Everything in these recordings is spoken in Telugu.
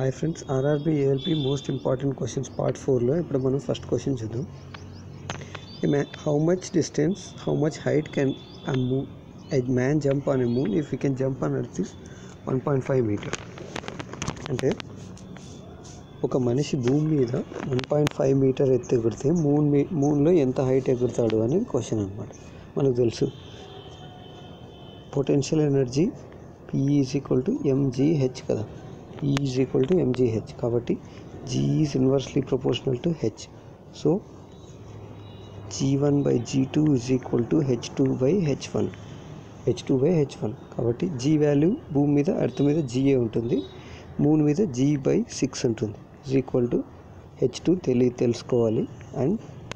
hi friends RRB ALP most important questions part ఫోర్లో ఇప్పుడు మనం ఫస్ట్ క్వశ్చన్ చూద్దాం how much distance how much height can a moon a man jump on a moon if you can jump on earth is one point five metre అంటే ఒక మనిషి భూమి మీద వన్ పాయింట్ ఫైవ్ మీటర్ ఎత్తు ఎగిరితే మూన్ మీ మూన్లో ఎంత హైట్ ఎగురుతాడు అనేది క్వశ్చన్ అనమాట మనకు తెలుసు potential energy PE is equal to m g h కదా E is equal to m g h కాబట్టి g is inversely proportional to h so g one by g two is equal to h two by H one h two by H one కాబట్టి జీ వాల్యూ భూమి మీద ఎర్త్ మీద జీఏ ఉంటుంది మూన్ మీద జీ బై సిక్స్ ఉంటుంది is equal to h two తెలియ తెలుసుకోవాలి అండ్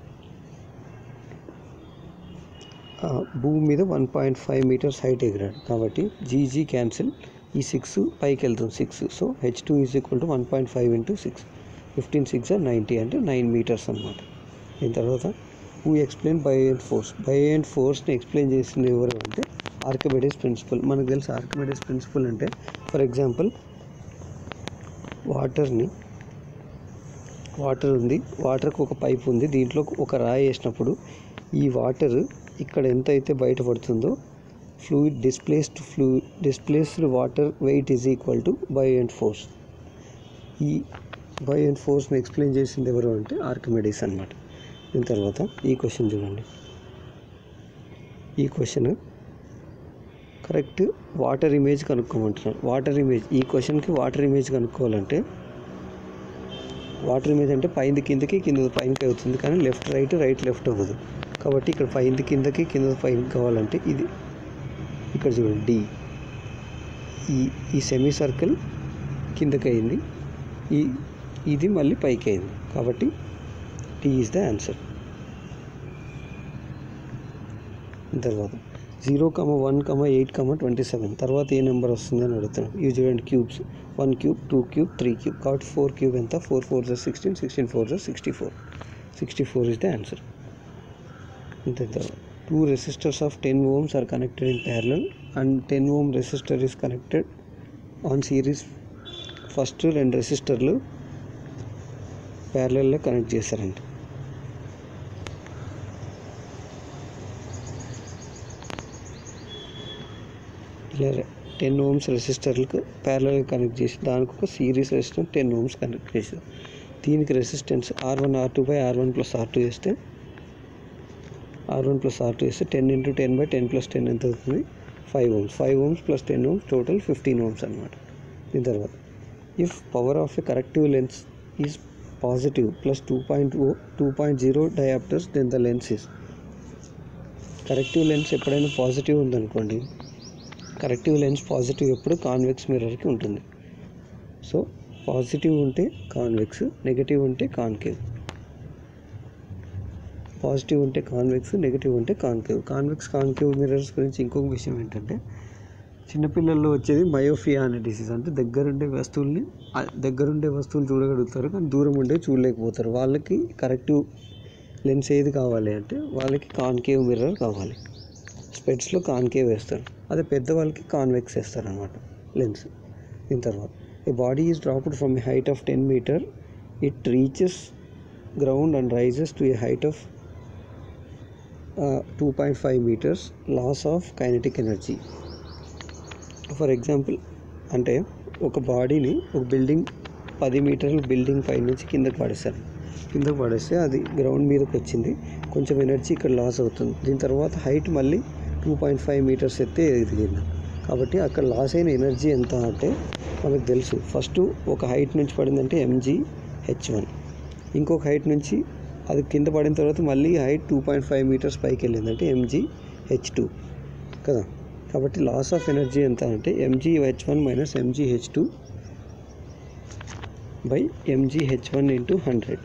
భూమి మీద one point five metres height ఎగిరాడు కాబట్టి జీజీ క్యాన్సిల్ ఈ సిక్స్ పైకి వెళ్తుంది six so h two is equal to one point five into six fifteen six ninety అంటే నైన్ మీటర్స్ అనమాట దీని తర్వాత who explain buoyant force buoyant ఫోర్స్ని ఎక్స్ప్లెయిన్ చేసింది ఎవరు అంటే ఆర్కిమెడిస్ ప్రిన్సిపల్ మనకు తెలుసు ఆర్కిమెడిస్ ప్రిన్సిపల్ అంటే ఫర్ ఎగ్జాంపుల్ వాటర్ని వాటర్ ఉంది వాటర్కి ఒక పైప్ ఉంది దీంట్లో ఒక రాయి వేసినప్పుడు ఈ వాటర్ ఇక్కడ ఎంత అయితే బయటపడుతుందో fluid displaced flu displaced water weight is equal to buoyant force ఈ బై అండ్ ఫోర్స్ని ఎక్స్ప్లెయిన్ చేసింది ఎవరు అంటే ఆర్కిమెడిస్ అనమాట దీని తర్వాత ఈ క్వశ్చన్ చూడండి ఈ క్వశ్చన్ కరెక్ట్ వాటర్ ఇమేజ్ కనుక్కోమంటున్నారు వాటర్ ఇమేజ్ ఈ క్వశ్చన్కి వాటర్ ఇమేజ్ కనుక్కోవాలంటే వాటర్ ఇమేజ్ అంటే పైంది కిందకి కింద పైనకి అవుతుంది కానీ లెఫ్ట్ రైట్ రైట్ లెఫ్ట్ అవ్వదు కాబట్టి ఇక్కడ పైంది కిందకి కింద పైన కావాలంటే ఇది ఇక్కడ చూడండి డి ఈ ఈ సెమీ సర్కిల్ కిందకి అయింది ఈ ఇది మళ్ళీ పైకి అయింది కాబట్టి టీ ఈజ్ ద ఆన్సర్ తర్వాత zero comma one comma eight comma twenty seven తర్వాత ఏ నెంబర్ వస్తుందని అడుగుతాను ఇవి చూడండి cubes one cube two cube three cube కాబట్టి ఫోర్ క్యూబ్ ఎంత ఫోర్ ఫోర్ జా సిక్స్టీన్ సిక్స్టీన్ ఫోర్ జా sixty four sixty four is the answer అంతే తర్వాత two resistors of ten ohms are connected in parallel and ten ohm resistor is connected on series first రెండు రెసిస్టర్లు ప్యారలల్లో కనెక్ట్ చేశారంట ఇలా టెన్ ఓమ్స్ రెసిస్టర్లకు ప్యారలల్ కనెక్ట్ చేసి దానికి ఒక series resistor ten ohms connect చేశారు దీనికి resistance R one R two by R one plus R two వేస్తే R one plus R two వేస్తే ten into ten by ten plus ten ఎంత అవుతుంది five ohms five ohms plus ten ohms total fifteen ohms అనమాట దీని తర్వాత if power of a corrective lens is positive plus two point oh two point zero dioptres then the lens is corrective lens ఎప్పుడైనా పాజిటివ్ ఉందనుకోండి కరెక్టివ్ లెన్స్ పాజిటివ్ ఎప్పుడు కాన్వెక్స్ మిర్రర్కి ఉంటుంది సో పాజిటివ్ ఉంటే కాన్వెక్స్ నెగటివ్ ఉంటే కాన్కేవ్ పాజిటివ్ ఉంటే కాన్వెక్స్ నెగటివ్ ఉంటే కాన్కేవ్ కాన్వెక్స్ కాన్కేవ్ మిర్రర్స్ గురించి ఇంకొక విషయం ఏంటంటే చిన్నపిల్లల్లో వచ్చేది మయోఫియా అనే డిసీజ్ అంటే దగ్గరుండే వస్తువుల్ని దగ్గరుండే వస్తువులు చూడగలుగుతారు కానీ దూరం ఉండే చూడలేకపోతారు వాళ్ళకి కరెక్టివ్ లెన్స్ ఏది కావాలి అంటే వాళ్ళకి కాన్కేవ్ మిర్రర్ కావాలి స్పెట్స్లో కాన్కేవ్ వేస్తారు అదే పెద్దవాళ్ళకి కాన్వెక్స్ వేస్తారు అనమాట లెన్స్ దీని తర్వాత a body is dropped from a height of ten metre it reaches ground and rises to a height of two point five metres loss of kinetic energy for example అంటే ఒక బాడీని ఒక బిల్డింగ్ పది మీటర్ల బిల్డింగ్ పై నుంచి కిందకి పడేస్తారు కిందకి పడేస్తే అది గ్రౌండ్ మీదకి వచ్చింది కొంచెం ఎనర్జీ ఇక్కడ లాస్ అవుతుంది దీని తర్వాత హైట్ మళ్ళీ టూ పాయింట్ ఫైవ్ మీటర్స్ ఎత్తే ఎదిగింది కాబట్టి అక్కడ లాస్ అయిన ఎనర్జీ ఎంత అంటే మనకు తెలుసు ఫస్ట్ ఒక హైట్ నుంచి పడిందంటే ఎంజీ హెచ్ వన్ ఇంకొక హైట్ నుంచి అది కింద పడిన తర్వాత మళ్ళీ height two point five metres పైకి వెళ్ళిందంటే ఎంజీ హెచ్ టూ కదా కాబట్టి లాస్ ఆఫ్ ఎనర్జీ ఎంత అంటే MG H one minus MG H two by MG H one into hundred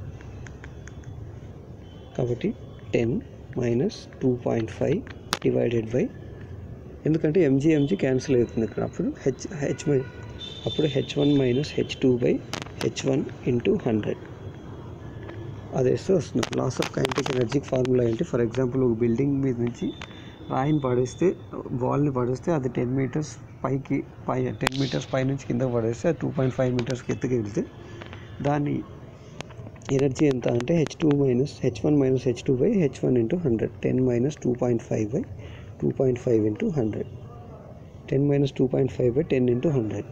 కాబట్టి ten minus two point five divided by ఎందుకంటే ఎంజీ ఎంజీ క్యాన్సిల్ అవుతుంది ఇక్కడ అప్పుడు హెచ్ హెచ్ మై అప్పుడు H one minus H two by H one into hundred అది వేస్తే వస్తుంది లాస్ ఆఫ్ కైనటిక్ ఎనర్జీకి ఫార్ములా ఏంటి ఫర్ ఎగ్జాంపుల్ ఒక బిల్డింగ్ మీద నుంచి రాయిని పడేస్తే బాల్ని పడేస్తే అది టెన్ మీటర్స్ పైకి పై టెన్ మీటర్స్ పై నుంచి కింద పడేస్తే అది టూ పాయింట్ ఫైవ్ మీటర్స్కి ఎత్తుకు వెళ్తే దాని ఎనర్జీ ఎంత అంటే H two minus H one minus H two by H one into hundred ten minus two point five by two point five into hundred ten minus two point five by ten into hundred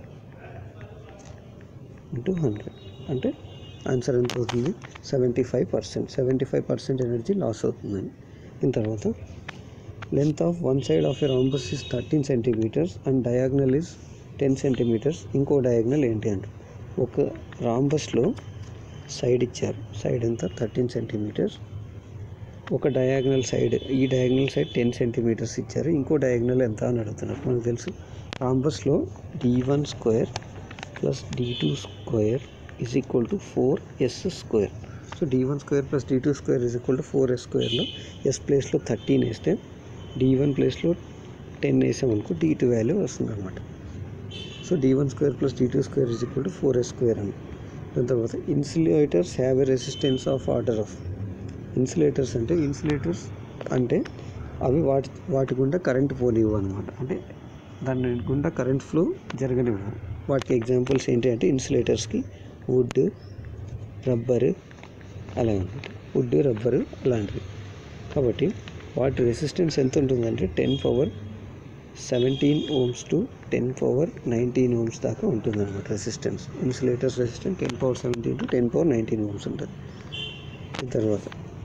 into hundred అంటే ఆన్సర్ ఎంత అవుతుంది seventy five percent seventy five percent energy loss అవుతుందని దీని తర్వాత length of one side of a rhombus is thirteen centimetres and diagonal is ten centimetres ఇంకో డయాగ్నల్ ఏంటి అంటే ఒక రాంబస్లో సైడ్ ఇచ్చారు సైడ్ ఎంత థర్టీన్ సెంటీమీటర్స్ ఒక డయాగ్నల్ సైడ్ ఈ డయాగ్నల్ సైడ్ టెన్ సెంటీమీటర్స్ ఇచ్చారు ఇంకో డయాగ్నల్ ఎంత అని అడుగుతున్నారు మనకు తెలుసు రాంబస్లో D one square plus D two square is equal to four S square so D one square plus D two square is equal to four S స్క్వేర్లో ఎస్ ప్లేస్లో థర్టీన్ వేస్తే డి వన్ ప్లేస్లో టెన్ వేసామనుకో డి టూ వాల్యూ వస్తుంది అనమాట so D one square plus D two square is equal to four S square అని దాని తర్వాత insulators have a resistance of order of insulators అంటే ఇన్సులేటర్స్ అంటే అవి వాటి వాటి గుండా కరెంట్ పోనివ్వు అనమాట అంటే దాని గుండా కరెంట్ ఫ్లో జరగనివ్వు వాటికి ఎగ్జాంపుల్స్ ఏంటి అంటే ఇన్సులేటర్స్కి వుడ్ రబ్బరు అలా అనమాట వుడ్ రబ్బరు అలాంటివి కాబట్టి వాటి రెసిస్టెన్స్ ఎంత ఉంటుందంటే ten power seventeen ohms to ten power nineteen ohms దాకా ఉంటుంది అనమాట resistance insulators resistance ten power seventeen to ten power nineteen ohms ఉంటుంది దీని తర్వాత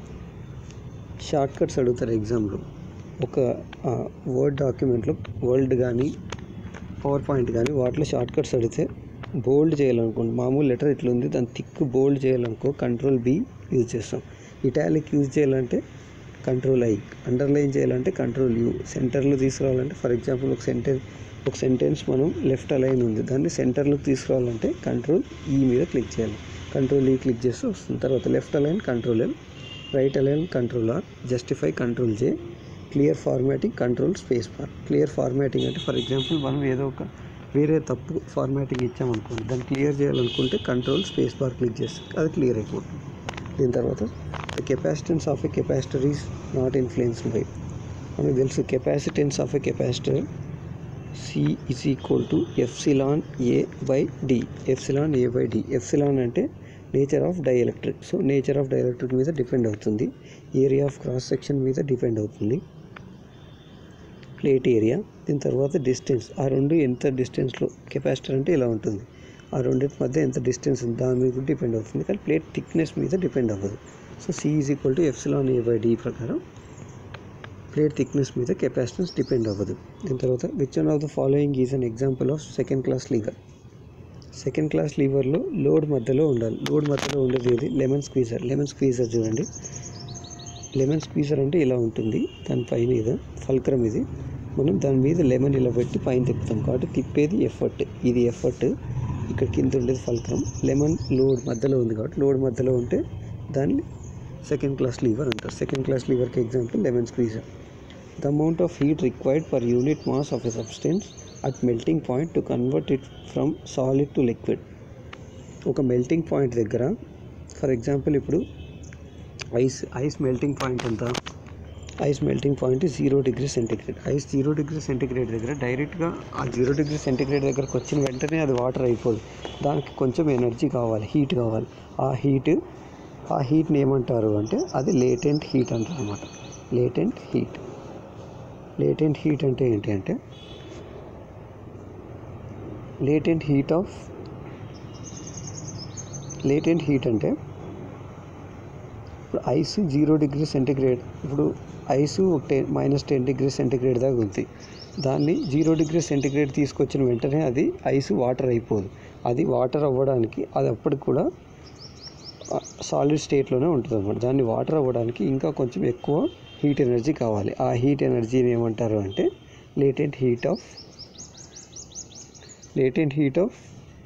షార్ట్ కట్స్ అడుగుతారు ఎగ్జామ్లో ఒక వర్డ్ డాక్యుమెంట్లో వర్ల్డ్ కానీ పవర్ పాయింట్ కానీ వాటిలో షార్ట్ కట్స్ అడిగితే బోల్డ్ చేయాలనుకోండి మామూలు లెటర్ ఇట్లా ఉంది దాన్ని థిక్ బోల్డ్ చేయాలనుకో కంట్రోల్ బి యూజ్ చేస్తాం ఇటాలిక్ యూజ్ చేయాలంటే కంట్రోల్ ఐ అండర్లైన్ చేయాలంటే కంట్రోల్ యూ సెంటర్లో తీసుకురావాలంటే ఫర్ ఎగ్జాంపుల్ ఒక సెంటెన్స్ ఒక సెంటెన్స్ మనం లెఫ్ట్ అలైన్ ఉంది దాన్ని సెంటర్లోకి తీసుకురావాలంటే కంట్రోల్ ఈ మీద క్లిక్ చేయాలి కంట్రోల్ ఈ క్లిక్ చేస్తే వస్తుంది తర్వాత left align control L right align control R justify control J clear formatting control space bar clear formatting అంటే ఫర్ ఎగ్జాంపుల్ మనం ఏదో ఒక వేరే తప్పు ఫార్మాటింగ్ ఇచ్చామనుకోండి దాన్ని క్లియర్ చేయాలనుకుంటే కంట్రోల్ స్పేస్ బార్ క్లిక్ చేస్తే అది క్లియర్ అయిపోతుంది దీని తర్వాత the capacitance of a capacitor is not influenced by మనకు తెలుసు capacitance of a capacitor C is equal to epsilon A by D epsilon A by D epsilon అంటే nature of dielectric so nature of dielectric మీద డిపెండ్ అవుతుంది ఏరియా ఆఫ్ క్రాస్ సెక్షన్ మీద డిపెండ్ అవుతుంది ప్లేట్ ఏరియా దీని తర్వాత డిస్టెన్స్ ఆ రెండు ఎంత డిస్టెన్స్లో కెపాసిటర్ అంటే ఇలా ఉంటుంది ఆ రెండింటి మధ్య ఎంత డిస్టెన్స్ ఉంది దాని మీద కూడా డిపెండ్ అవుతుంది కానీ ప్లేట్ థిక్నెస్ మీద డిపెండ్ అవ్వదు so C is equal to epsilon A by D ప్రకారం ప్లేట్ థిక్నెస్ మీద కెపాసిటెన్స్ డిపెండ్ అవ్వదు దీని తర్వాత which one of the following is an example of second class lever second class లీవర్లో లోడ్ మధ్యలో ఉండాలి లోడ్ మధ్యలో ఉండేది ఏది లెమన్ స్క్వీజర్ లెమన్ స్క్వీజర్ చూడండి లెమన్ స్క్వీజర్ అంటే ఇలా ఉంటుంది దాని పైన ఇది ఫల్క్రమ్ ఇది మనం దాని మీద లెమన్ ఇలా పెట్టి పైన తిప్పుతాం కాబట్టి తిప్పేది ఎఫర్ట్ ఇది ఎఫర్ట్ ఇక్కడ కింద ఉండేది ఫల్క్రమ్ లెమన్ లోడ్ మధ్యలో ఉంది కాబట్టి లోడ్ మధ్యలో ఉంటే దాన్ని సెకండ్ క్లాస్ లీవర్ అంటారు సెకండ్ క్లాస్ లీవర్కి example lemon squeezer the amount of heat required per unit mass of a substance at melting point to convert it from solid to liquid ఒక మెల్టింగ్ పాయింట్ దగ్గర ఫర్ ఎగ్జాంపుల్ ఇప్పుడు ఐస్ ఐస్ మెల్టింగ్ పాయింట్ ఎంత ice melting point zero degree centigrade ice zero degree centigrade దగ్గర డైరెక్ట్గా ఆ జీరో డిగ్రీ సెంటిగ్రేడ్ దగ్గరకు వచ్చిన వెంటనే అది వాటర్ అయిపోదు దానికి కొంచెం ఎనర్జీ కావాలి హీట్ కావాలి ఆ హీట్ ఆ హీట్ని ఏమంటారు అంటే అది లేటెంట్ హీట్ అంటారు అనమాట లేటెంట్ హీట్ లేటెంట్ హీట్ అంటే ఏంటి అంటే latent heat of latent heat అంటే ఇప్పుడు ఐస్ జీరో డిగ్రీ సెంటిగ్రేడ్ ఇప్పుడు ice ten minus ten degree centigrade దాకా ఉంది దాన్ని జీరో డిగ్రీ సెంటిగ్రేడ్ తీసుకొచ్చిన వెంటనే అది ఐస్ వాటర్ అయిపోదు అది వాటర్ అవ్వడానికి అది అప్పటికి కూడా సాలిడ్ స్టేట్లోనే ఉంటుంది అనమాట దాన్ని వాటర్ అవ్వడానికి ఇంకా కొంచెం ఎక్కువ హీట్ ఎనర్జీ కావాలి ఆ హీట్ ఎనర్జీని ఏమంటారు అంటే latent heat of latent heat of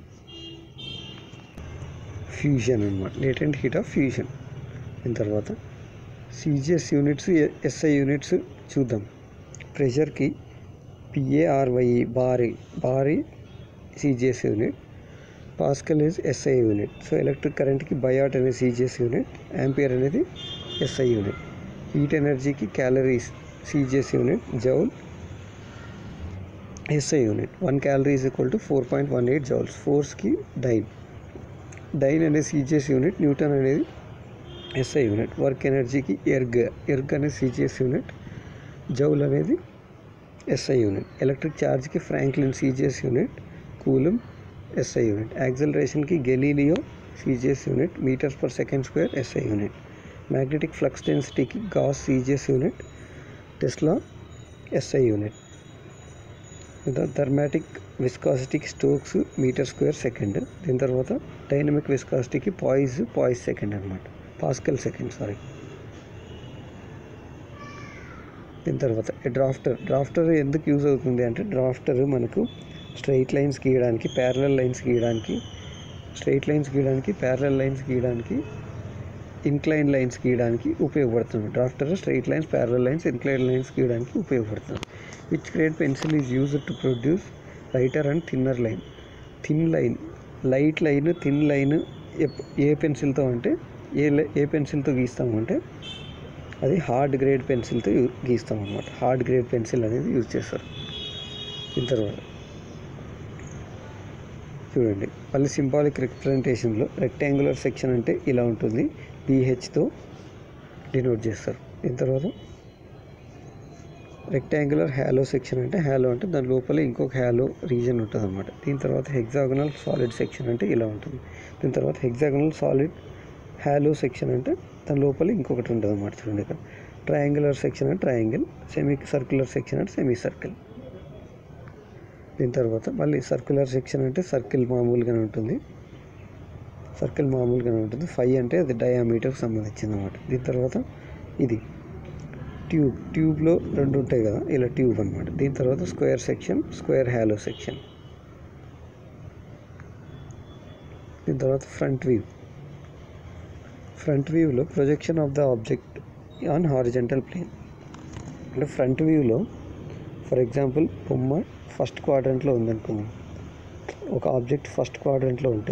fusion అనమాట లేటెంట్ హీట్ ఆఫ్ ఫ్యూజన్ దీని తర్వాత సిజిఎస్ యూనిట్స్ ఎస్ఐ యూనిట్స్ చూద్దాం ప్రెషర్కి PARY barye barye CGS unit pascal is SI unit so electric కరెంట్కి బయాట్ అనేది సిజిఎస్ యూనిట్ యాంపియర్ అనేది ఎస్ఐ యూనిట్ హీట్ ఎనర్జీకి calories CGS unit joule SI unit one calorie is equal to four point one eight joules ఫోర్స్కి డైన్ డైన్ అనేది సిజిఎస్ యూనిట్ న్యూటన్ అనేది ఎస్ఐ యూనిట్ వర్క్ ఎనర్జీకి ఎర్గ్ ఎర్గ్ అనేది సిజిఎస్ యూనిట్ జౌల్ అనేది ఎస్ఐ యూనిట్ ఎలక్ట్రిక్ ఛార్జ్కి franklin CGS unit coulomb SI unit యాక్సలరేషన్కి Galileo CGS unit metres per second square SI unit magnetic flux డెన్సిటీకి gauss CGS unit tesla SI unit థర్మాటిక్ విస్కాసిటీకి స్టోక్స్ మీటర్ స్క్వేర్ సెకండ్ దీని తర్వాత డైనమిక్ విస్కాసిటీకి పాయిస్ పాయిస్ సెకండ్ అనమాట పాస్కల్ సెకండ్ సారీ దీని తర్వాత డ్రాఫ్టర్ డ్రాఫ్టర్ ఎందుకు యూజ్ అవుతుంది అంటే డ్రాఫ్టర్ మనకు స్ట్రైట్ లైన్స్ గీయడానికి ప్యారలల్ లైన్స్ గీయడానికి స్ట్రైట్ లైన్స్ గీయడానికి ప్యారలల్ లైన్స్ గీయడానికి ఇన్క్లైన్ లైన్స్ గీయడానికి ఉపయోగపడుతుంది drafter straight lines parallel lines incline lines గీయడానికి ఉపయోగపడుతుంది which grade pencil is used to produce lighter and thinner line thin line light line thin line ఏ పెన్సిల్తో అంటే ఏ లై- ఏ పెన్సిల్తో గీస్తామంటే అది హార్డ్ గ్రేడ్ పెన్సిల్తో యూ- గీస్తాం అనమాట హార్డ్ గ్రేడ్ పెన్సిల్ అనేది యూజ్ చేస్తారు దీని తర్వాత చూడండి మళ్ళీ సింబాలిక్ రిప్రజెంటేషన్లో రెక్టాంగులర్ సెక్షన్ అంటే ఇలా ఉంటుంది బీహెచ్తో డినోట్ చేస్తారు దీని తర్వాత రెక్టాంగులర్ హ్యాలో సెక్షన్ అంటే హ్యాలో అంటే దాని లోపల ఇంకొక హ్యాలో రీజన్ ఉంటుంది అనమాట దీని తర్వాత హెగ్జాగనల్ సాలిడ్ సెక్షన్ అంటే ఇలా ఉంటుంది దీని తర్వాత హెగ్జాగనల్ సాలిడ్ హ్యాలో సెక్షన్ అంటే దాని లోపల ఇంకొకటి ఉంటుంది అనమాట చూడండి ఇక్కడ ట్రయాంగులర్ సెక్షన్ అంటే ట్రయాంగిల్ సెమీ సర్క్యులర్ సెక్షన్ అంటే సెమీ సర్కిల్ దీని తర్వాత మళ్ళీ సర్క్యులర్ సెక్షన్ అంటే సర్కిల్ మామూలుగానే ఉంటుంది సర్కిల్ మామూలుగానే ఉంటుంది ఫైవ్ అంటే అది డయామీటర్కి సంబంధించింది అనమాట దీని తర్వాత ఇది ట్యూబ్ ట్యూబ్లో రెండు ఉంటాయి కదా ఇలా ట్యూబ్ అనమాట దీని తర్వాత square section square hollow section దీని తర్వాత ఫ్రంట్ వ్యూ ఫ్రంట్ వ్యూలో projection of the object on horizontal plane అంటే ఫ్రంట్ వ్యూలో ఫర్ ఎగ్జాంపుల్ బొమ్మ ఫస్ట్ క్వాడ్రంట్లో ఉందనుకుందాం ఒక ఆబ్జెక్ట్ ఫస్ట్ క్వాడ్రంట్లో ఉంటే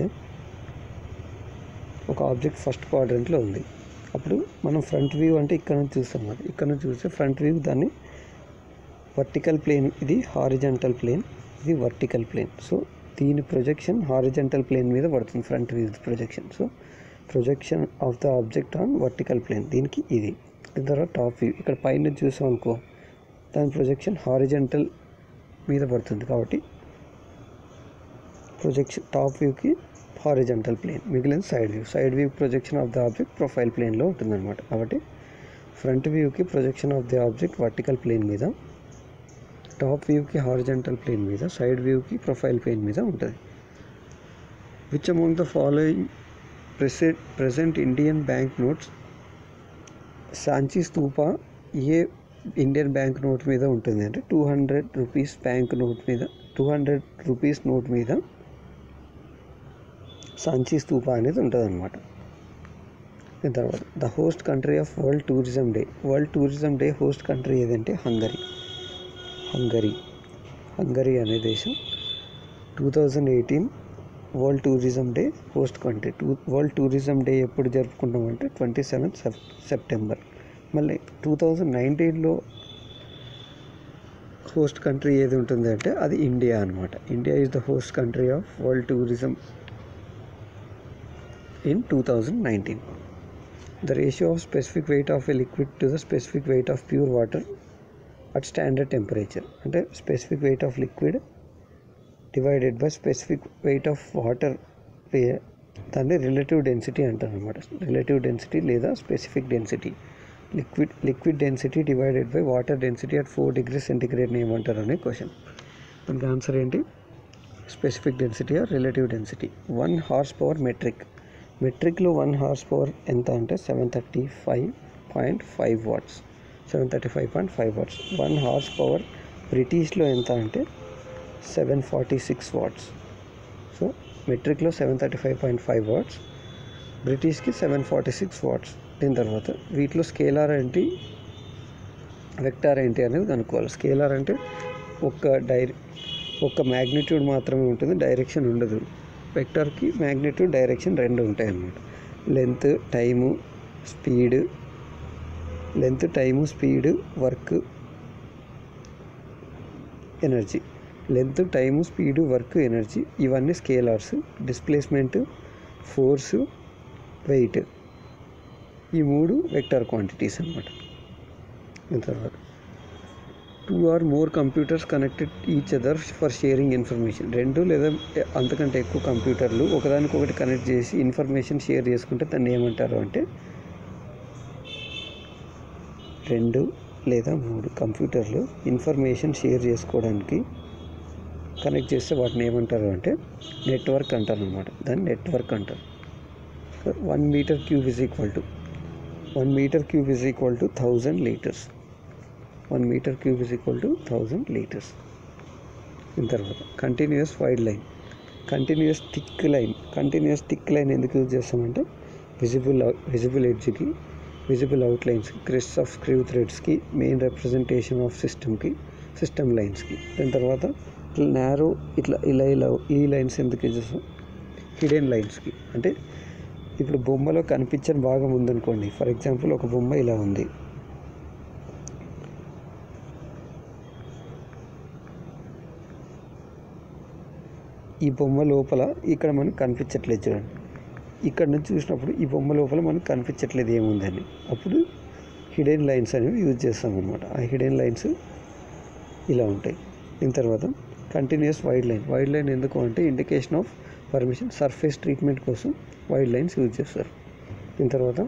ఒక ఆబ్జెక్ట్ ఫస్ట్ క్వాడ్రంట్లో ఉంది అప్పుడు మనం ఫ్రంట్ వ్యూ అంటే ఇక్కడ నుంచి చూస్తాం కదా ఇక్కడ నుంచి చూస్తే ఫ్రంట్ వ్యూ దాన్ని వర్టికల్ ప్లేన్ ఇది హారిజెంటల్ ప్లేన్ ఇది వర్టికల్ ప్లేన్ సో దీని ప్రొజెక్షన్ హారిజెంటల్ ప్లేన్ మీద పడుతుంది front view projection so projection of the object on vertical plane దీనికి ఇది దీని తర్వాత టాప్ వ్యూ ఇక్కడ పైన చూసాం అనుకో దాని ప్రొజెక్షన్ హారిజెంటల్ మీద పడుతుంది కాబట్టి ప్రొజెక్షన్ టాప్ వ్యూకి హారిజెంటల్ ప్లేన్ మిగిలిన side view side view projection of the object profile ప్లేన్లో ఉంటుందన్నమాట కాబట్టి ఫ్రంట్ వ్యూకి projection of the object vertical plane మీద టాప్ వ్యూకి హారిజెంటల్ ప్లేన్ మీద సైడ్ వ్యూకి ప్రొఫైల్ ప్లేన్ మీద ఉంటుంది which amount the following present present Indian bank notes Sanchi Stupa ఏ ఇండియన్ బ్యాంక్ నోట్ మీద ఉంటుంది అంటే two hundred rupees bank note మీద టూ హండ్రెడ్ రూపీస్ నోట్ మీద సాంచి స్తూపా అనేది ఉంటుంది అనమాట దీని తర్వాత the host country of world tourism day world tourism day host country ఏదంటే హంగరీ హంగరీ హంగరీ అనే దేశం two thousand eighteen world tourism day host country two world tourism day ఎప్పుడు జరుపుకుంటామంటే ట్వంటీ సెవెంత్ సెప్టెంబర్ మళ్ళీ టూ థౌజండ్ నైన్టీన్లో హోస్ట్ కంట్రీ ఏది ఉంటుంది అంటే అది ఇండియా అనమాట India is the host country of world tourism in two thousand nineteen the ratio of specific weight of a liquid to the specific weight of pure water at standard temperature అంటే specific weight of liquid divided by specific weight of water దాన్ని రిలేటివ్ డెన్సిటీ అంటారు అనమాట రిలేటివ్ డెన్సిటీ లేదా specific density liquid liquid density divided by water density at four degree సెంటిగ్రేడ్ని ఏమంటారు అనే క్వశ్చన్ దానికి ఆన్సర్ ఏంటి specific density or relative density one horse power metric మెట్రిక్లో వన్ హార్స్ పవర్ ఎంత అంటే seven thirty five point five watts seven thirty five point five watts one horse power బ్రిటిష్లో ఎంత అంటే seven forty six watts so మెట్రిక్లో seven thirty five point five watts బ్రిటిష్కి సెవెన్ ఫార్టీ సిక్స్ వాట్స్ దీని తర్వాత వీటిలో స్కేలార్ ఏంటి వెక్టార్ ఏంటి అనేది కనుక్కోవాలి స్కేలార్ అంటే ఒక్క డైర్ ఒక్క మ్యాగ్నిట్యూడ్ మాత్రమే ఉంటుంది డైరెక్షన్ ఉండదు వెక్టార్కి మ్యాగ్నిట్యూడ్ డైరెక్షన్ రెండు ఉంటాయి అన్నమాట length time speed length time speed work energy length time speed work energy ఇవన్నీ స్కేలార్స్ డిస్ప్లేస్మెంట్ ఫోర్సు వెయిట్ ఈ మూడు వెక్టర్ క్వాంటిటీస్ అనమాట తర్వాత two or more computers connected each other for sharing information రెండు లేదా అంతకంటే ఎక్కువ కంప్యూటర్లు ఒకదానికొకటి కనెక్ట్ చేసి ఇన్ఫర్మేషన్ షేర్ చేసుకుంటే దాన్ని ఏమంటారు అంటే రెండు లేదా మూడు కంప్యూటర్లు ఇన్ఫర్మేషన్ షేర్ చేసుకోవడానికి కనెక్ట్ చేస్తే వాటిని ఏమంటారు అంటే నెట్వర్క్ అంటారు అనమాట దాన్ని నెట్వర్క్ అంటారు one metre cube is equal to one metre cube is equal to thousand litres one metre cube is equal to thousand litres దీని తర్వాత continuous wide line continuous thick line continuous thick line ఎందుకు యూజ్ చేస్తామంటే విజిబుల్ విజిబుల్ ఎడ్జ్కి visible outlines crest of screw థ్రెడ్స్కి మెయిన్ రిప్రజెంటేషన్ ఆఫ్ సిస్టమ్కి సిస్టమ్ లైన్స్కి దాని తర్వాత ఇట్లా నేరో ఇట్లా ఇలా ఇలా ఈ లైన్స్ ఎందుకు యూజ్ చేస్తాం హిడెన్ లైన్స్కి అంటే ఇప్పుడు బొమ్మలో కనిపించని భాగం ఉందనుకోండి ఫర్ ఎగ్జాంపుల్ ఒక బొమ్మ ఇలా ఉంది ఈ బొమ్మ లోపల ఇక్కడ మనకు కనిపించట్లేదు చూడండి ఇక్కడ నుంచి చూసినప్పుడు ఈ బొమ్మ లోపల మనకు కనిపించట్లేదు ఏముందని అప్పుడు హిడెన్ లైన్స్ అనేవి యూజ్ చేస్తాం అనమాట ఆ హిడెన్ లైన్స్ ఇలా ఉంటాయి దీని తర్వాత continuous wide line wide line ఎందుకు అంటే indication of permission surface treatment కోసం వైడ్ లైన్స్ యూజ్ చేస్తారు దీని తర్వాత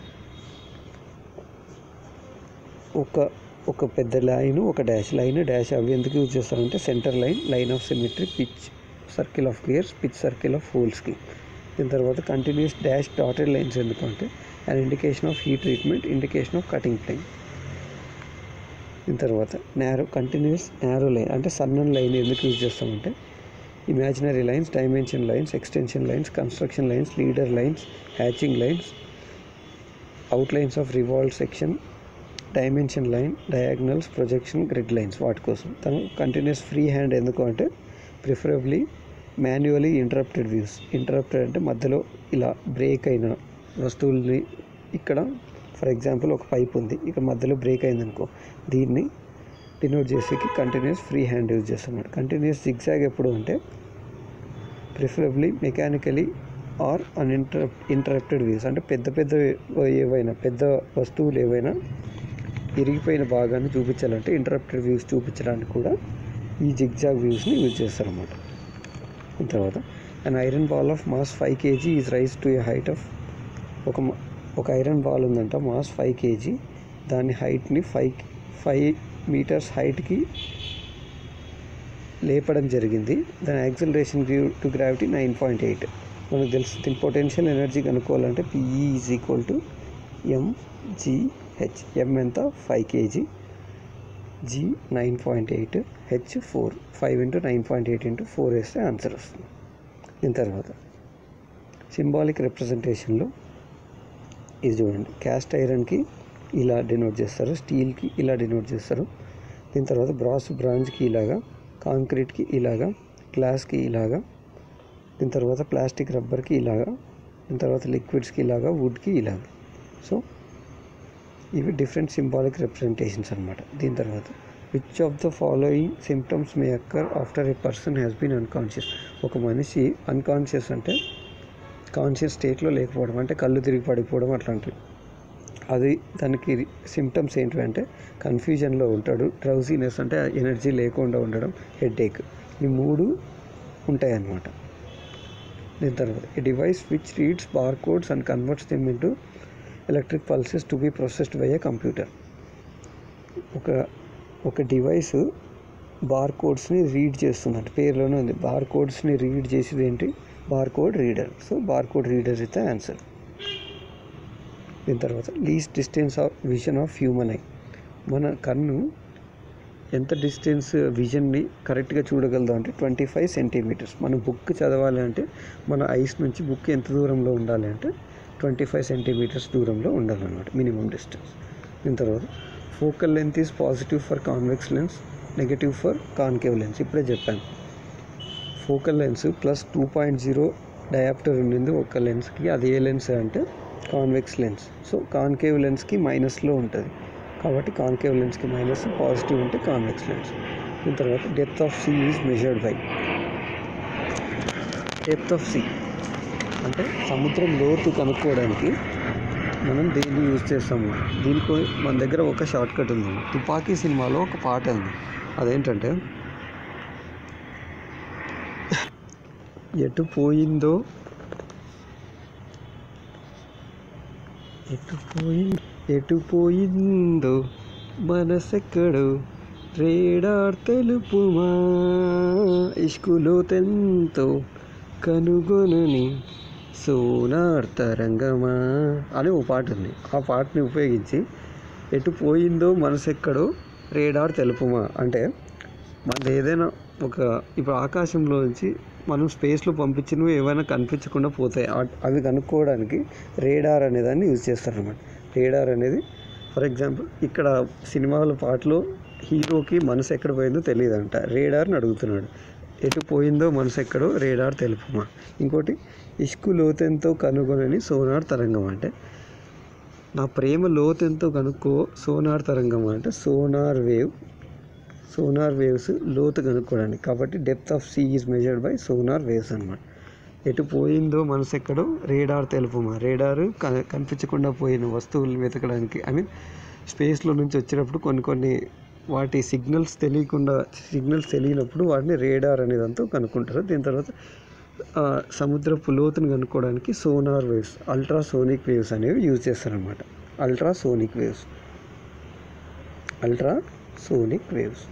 ఒక ఒక పెద్ద లైన్ ఒక డాష్ లైన్ డాష్ అవి ఎందుకు యూజ్ చేస్తారంటే centre line line of symmetry pitch circle of gears pitch circle of హోల్స్కి దీని తర్వాత కంటిన్యూస్ డాష్ డాటెడ్ లైన్స్ ఎందుకంటే and indication of heat treatment indication of cutting plane దీని తర్వాత నేరో కంటిన్యూస్ నేరో లైన్ అంటే సన్నన్ లైన్ ఎందుకు యూజ్ చేస్తామంటే imaginary lines dimension lines extension lines construction lines leader lines hatching lines outlines of revolve section dimension line diagonals projection grid lines వాటి కోసం తను కంటిన్యూస్ ఫ్రీ హ్యాండ్ ఎందుకు అంటే preferably manually interrupted views interrupted అంటే మధ్యలో ఇలా బ్రేక్ అయిన వస్తువుల్ని ఇక్కడ ఫర్ ఎగ్జాంపుల్ ఒక పైప్ ఉంది ఇక్కడ మధ్యలో బ్రేక్ అయిందనుకో దీన్ని డినోట్ చేసేకి కంటిన్యూస్ ఫ్రీ హ్యాండ్ యూజ్ చేస్తాం కంటిన్యూస్ జిగ్జాగ్ ఎప్పుడు అంటే ప్రిఫరబ్లీ మెకానికలీ ఆర్ అన్ఇంటరప్ ఇంటరప్టెడ్ వ్యూస్ అంటే పెద్ద పెద్ద ఏవైనా పెద్ద వస్తువులు ఏవైనా ఇరిగిపోయిన భాగాన్ని చూపించాలంటే ఇంటరప్టెడ్ వ్యూస్ చూపించడానికి కూడా ఈ జిగ్జాగ్ వ్యూస్ని యూజ్ చేస్తారన్నమాట తర్వాత and iron ball of mass five kg is raise to a height of ఒక మ- ఒక ఐరన్ బాల్ ఉందంట మాస్ ఫైవ్ కేజీ దాని హైట్ని ఫైవ్ ఫైవ్ మీటర్స్ హైట్కి లేపడం జరిగింది దాని acceleration to gravity nine point eight మనకు తెలుసు దీని పొటెన్షియల్ ఎనర్జీ కనుక్కోవాలంటే PE is equal to mgh m ఎంత five kg g nine point eight h four five into nine point eight into four వేస్తే ఆన్సర్ వస్తుంది దీని తర్వాత సింబాలిక్ రిప్రజెంటేషన్లో ఇది చూడండి క్యాస్ట్ ఐరన్కి ఇలా డినోట్ చేస్తారు స్టీల్కి ఇలా డినోట్ చేస్తారు దీని తర్వాత బ్రాస్ బ్రాంజ్కి ఇలాగా కాంక్రీట్కి ఇలాగా గ్లాస్కి ఇలాగా దీని తర్వాత ప్లాస్టిక్ రబ్బర్కి ఇలాగా దీని తర్వాత లిక్విడ్స్కి ఇలాగా వుడ్కి ఇలాగా సో ఇవి డిఫరెంట్ సింబాలిక్ రిప్రజెంటేషన్స్ అనమాట దీని తర్వాత which of the following symptoms may occur after a person has been unconscious ఒక మనిషి అన్కాన్షియస్ అంటే కాన్షియస్ స్టేట్లో లేకపోవడం అంటే కళ్ళు తిరిగి పడిపోవడం అట్లాంటివి అది దానికి సిమ్టమ్స్ ఏంటంటే కన్ఫ్యూజన్లో ఉంటాడు డ్రౌజీనెస్ అంటే ఎనర్జీ లేకుండా ఉండడం హెడేక్ ఈ మూడు ఉంటాయి అన్నమాట దీని తర్వాత a device which reads bar codes and converts them into electric pulses to be processed by a computer ఒక ఒక డివైస్ బార్ కోడ్స్ని రీడ్ చేస్తుంది అంటే పేరులోనే ఉంది బార్ కోడ్స్ని రీడ్ చేసేది ఏంటి bar code reader so bar code reader is the answer దీని తర్వాత least distance of vision of human eye మన కన్ను ఎంత డిస్టెన్స్ విజన్ని కరెక్ట్గా చూడగలదు అంటే ట్వంటీ ఫైవ్ సెంటీమీటర్స్ మనం బుక్ చదవాలి అంటే మన ఐస్ నుంచి బుక్ ఎంత దూరంలో ఉండాలి అంటే ట్వంటీ ఫైవ్ సెంటీమీటర్స్ దూరంలో ఉండాలన్నమాట మినిమం డిస్టెన్స్ దీని తర్వాత focal length is positive for convex lens negative for concave lens ఇప్పుడే చెప్పాను focal lens plus two point zero dioptre ఉండింది ఒక లెన్స్కి అది ఏ లెన్స్ అంటే కాన్వెక్స్ లెన్స్ సో కాన్కేవ్ లెన్స్కి మైనస్లో ఉంటుంది కాబట్టి కాన్కేవ్ లెన్స్కి మైనస్ పాజిటివ్ ఉంటే కాన్వెక్స్ లెన్స్ దీని తర్వాత depth of sea is measured by depth of sea అంటే సముద్రం లోతు కనుక్కోవడానికి మనం దేన్ని యూజ్ చేస్తాము దీనికి మన దగ్గర ఒక షార్ట్ కట్ ఉంది తుపాకీ సినిమాలో ఒక పాట ఉంది అదేంటంటే ఎటు పోయిందో ఎటు పోయింది ఎటు పోయిందో మనసెక్కడో రేడార్ తెలుపుమా ఇష్కులో తెంతో కనుగొనని సోనార్ తరంగమా అని ఓ పాట ఉంది ఆ పాటని ఉపయోగించి ఎటు పోయిందో మనసెక్కడో రేడార్ తెలుపుమా అంటే మనది ఏదైనా ఒక ఇప్పుడు ఆకాశంలో నుంచి మనం స్పేస్లో పంపించినవి ఏమైనా కనిపించకుండా పోతాయి ఆ- అవి కనుక్కోవడానికి రేడార్ అనే దాన్ని యూజ్ చేస్తారన్నమాట రేడార్ అనేది ఫర్ ఎగ్జాంపుల్ ఇక్కడ సినిమాల పాటలో హీరోకి మనసు ఎక్కడ పోయిందో తెలియదంట రేడార్ని అడుగుతున్నాడు ఎటు పోయిందో మనసు ఎక్కడో రేడార్ తెలుపుమా ఇంకోటి ఇష్కు లోతెంతో కనుగొనని సోనార్ తరంగం అంటే నా ప్రేమ లోతెంతో కనుక్కో సోనార్ తరంగం అంటే సోనార్ వేవ్ సోనార్ వేవ్స్ లోతు కనుక్కోవడానికి కాబట్టి depth of sea is measured by sonar waves అనమాట ఎటు పోయిందో మనసు ఎక్కడో రేడార్ తెలుపుమా రేడార్ క- కనిపించకుండా పోయిన వస్తువులు వెతకడానికి ఐ మీన్ స్పేస్లో నుంచి వచ్చినప్పుడు కొన్ని కొన్ని వాటి సిగ్నల్స్ తెలియకుండా సిగ్నల్స్ తెలియనప్పుడు వాటిని రేడార్ అనేదంతా కనుక్కుంటారు దీని తర్వాత ఆ, సముద్రపు లోతుని కనుక్కోవడానికి sonar waves ultrasonic waves అనేవి యూజ్ చేస్తారనమాట ultrasonic waves ultrasonic waves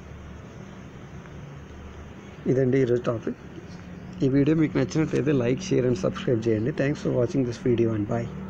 ఇదండి ఈరోజు టాపిక్ ఈ వీడియో మీకు నచ్చినట్లయితే లైక్ షేర్ అండ్ సబ్స్క్రైబ్ చేయండి thanks for watching this video and bye